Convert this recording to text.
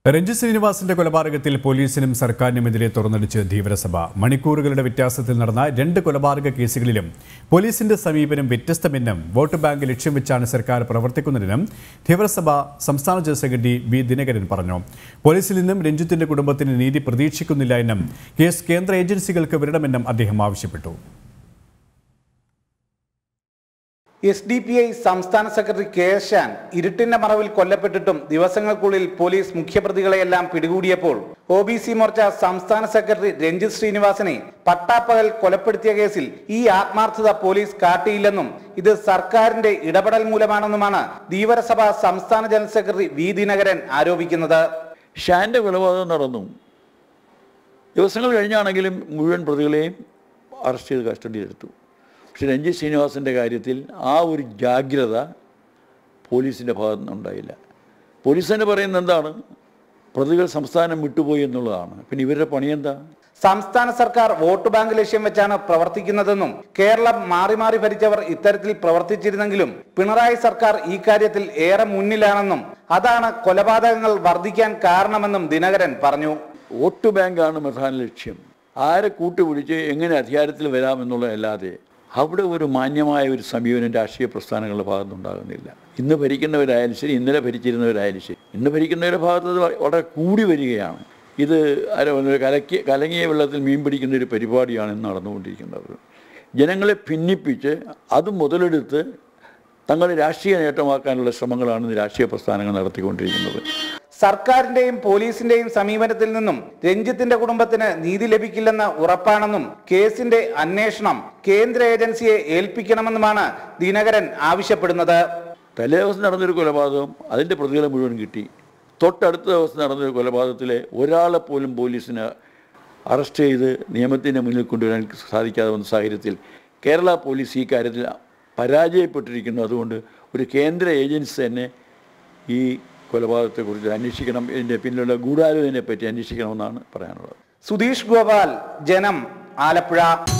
രഞ്ജിത് ശ്രീനിവാസിന്റെ കൊലപാതകത്തിൽ പോലീസിനും സർക്കാരിനുമെതിരെ തുറന്നടിച്ച് ധീവരസഭ മണിക്കൂറുകളുടെ വ്യത്യാസത്തിൽ നടന്ന രണ്ട് കൊലപാതക കേസുകളിലും പോലീസിന്റെ സമീപനം വ്യത്യസ്തമെന്നും വോട്ട് ബാങ്ക് ലക്ഷ്യം വെച്ചാണ് സർക്കാർ പ്രവർത്തിക്കുന്നതെന്നും ധീവരസഭ സംസ്ഥാന ജനറൽ സെക്രട്ടറി ബി ദിനകരൻ പറഞ്ഞു പോലീസിൽ നിന്നും രഞ്ജിത്തിന്റെ കുടുംബത്തിന് നീതി പ്രതീക്ഷിക്കുന്നില്ല എന്നും കേസ് കേന്ദ്ര ഏജൻസികൾക്ക് വിടണമെന്നും അദ്ദേഹം ആവശ്യപ്പെട്ടു എസ് ഡി പി ഐ സംസ്ഥാന സെക്രട്ടറി കെ എസ് ഷാൻ ഇരുട്ടിന്റെ മറവിൽ കൊല്ലപ്പെട്ടിട്ടും ദിവസങ്ങൾക്കുള്ളിൽ പോലീസ് മുഖ്യപ്രതികളെയെല്ലാം പിടികൂടിയപ്പോൾ ഒ ബി സി മോർച്ച സംസ്ഥാന സെക്രട്ടറി രഞ്ജിത് ശ്രീനിവാസനെ പട്ടാപ്പകൽ കൊലപ്പെടുത്തിയ കേസിൽ ഈ ആത്മാർത്ഥത പോലീസ് കാട്ടിയില്ലെന്നും ഇത് സർക്കാരിന്റെ ഇടപെടൽ മൂലമാണെന്നുമാണ് ധീവരസഭ സംസ്ഥാന ജനറൽ സെക്രട്ടറി വി ദിനകരൻ ആരോപിക്കുന്നത് ഷാൻ്റെ കൊലപാതകം നടന്നു ദിവസങ്ങൾ കഴിഞ്ഞാണെങ്കിലും മുഴുവൻ പ്രതികളെയും അറസ്റ്റ് ചെയ്ത് കസ്റ്റഡിയിലെടുത്തു പക്ഷെ രഞ്ജിത് ശ്രീനിവാസൻ്റെ കാര്യത്തിൽ ആ ഒരു ജാഗ്രത പോലീസിൻ്റെ ഭാഗത്തു നിന്നുണ്ടായില്ല പോലീസ് തന്നെ പറയുന്നത് എന്താണ് പ്രതികൾ സംസ്ഥാനം വിട്ടുപോയി എന്നുള്ളതാണ് പിന്നെ ഇവരുടെ പണി എന്താ സംസ്ഥാന സർക്കാർ വോട്ട് ബാങ്ക് ലക്ഷ്യം വെച്ചാണ് പ്രവർത്തിക്കുന്നതെന്നും കേരളം മാറി മാറി ഭരിച്ചവർ ഇത്തരത്തിൽ പ്രവർത്തിച്ചിരുന്നെങ്കിലും പിണറായി സർക്കാർ ഈ കാര്യത്തിൽ ഏറെ മുന്നിലാണെന്നും അതാണ് കൊലപാതകങ്ങൾ വർദ്ധിക്കാൻ കാരണമെന്നും ദിനകരൻ പറഞ്ഞു വോട്ട് ബാങ്കാണ് പ്രധാന ലക്ഷ്യം ആരെ കൂട്ടുപിടിച്ച് എങ്ങനെ അധികാരത്തിൽ വരാമെന്നുള്ളതല്ലാതെ അവിടെ ഒരു മാന്യമായ ഒരു സമീപനം രാഷ്ട്രീയ പ്രസ്ഥാനങ്ങളുടെ ഭാഗത്തുനിന്നുണ്ടാകുന്നില്ല ഇന്ന് ഭരിക്കുന്നവരായാലും ശരി ഇന്നലെ ഭരിച്ചിരുന്നവരായാലും ശരി ഇന്ന് ഭരിക്കുന്നവരുടെ ഭാഗത്ത് അത് വളരെ കൂടി വരികയാണ് ഇത് ആരോ ഒരു കലക്കി കലങ്ങിയ വെള്ളത്തിൽ മീൻ പിടിക്കുന്ന ഒരു പരിപാടിയാണ് ഇന്ന് നടന്നുകൊണ്ടിരിക്കുന്നത് ജനങ്ങളെ ഭിന്നിപ്പിച്ച് അത് മുതലെടുത്ത് തങ്ങളുടെ രാഷ്ട്രീയ നേട്ടമാക്കാനുള്ള ശ്രമങ്ങളാണ് ഇന്ന് രാഷ്ട്രീയ പ്രസ്ഥാനങ്ങൾ നടത്തിക്കൊണ്ടിരിക്കുന്നത് സർക്കാരിന്റെയും പോലീസിന്റെയും സമീപനത്തിൽ നിന്നും രഞ്ജിത്തിന്റെ കുടുംബത്തിന് നീതി ലഭിക്കില്ലെന്ന ഉറപ്പാണെന്നും കേസിന്റെ അന്വേഷണം കേന്ദ്ര ഏജൻസിയെ ഏൽപ്പിക്കണമെന്നുമാണ് ദിനകരൻ ആവശ്യപ്പെടുന്നത് തലേ ദിവസം നടന്നൊരു കൊലപാതകം അതിൻ്റെ പ്രതികളെ മുഴുവൻ കിട്ടി തൊട്ടടുത്ത ദിവസം നടന്നൊരു കൊലപാതകത്തിലെ ഒരാളെ പോലും പോലീസിന് അറസ്റ്റ് ചെയ്ത് നിയമത്തിൻ്റെ മുന്നിൽ കൊണ്ടുവരാൻ സാധിക്കാതെ വന്ന സാഹചര്യത്തിൽ കേരള പോലീസ് ഈ കാര്യത്തിൽ പരാജയപ്പെട്ടിരിക്കുന്നു അതുകൊണ്ട് ഒരു കേന്ദ്ര ഏജൻസി തന്നെ ഈ കൊലപാതകത്തെക്കുറിച്ച് അന്വേഷിക്കണം ഇതിൻ്റെ പിന്നിലുള്ള ഗൂഢാലോചനയെ പറ്റി അന്വേഷിക്കണമെന്നാണ് പറയാനുള്ളത് സുധീഷ് ഗോപാൽ ജനം ആലപ്പുഴ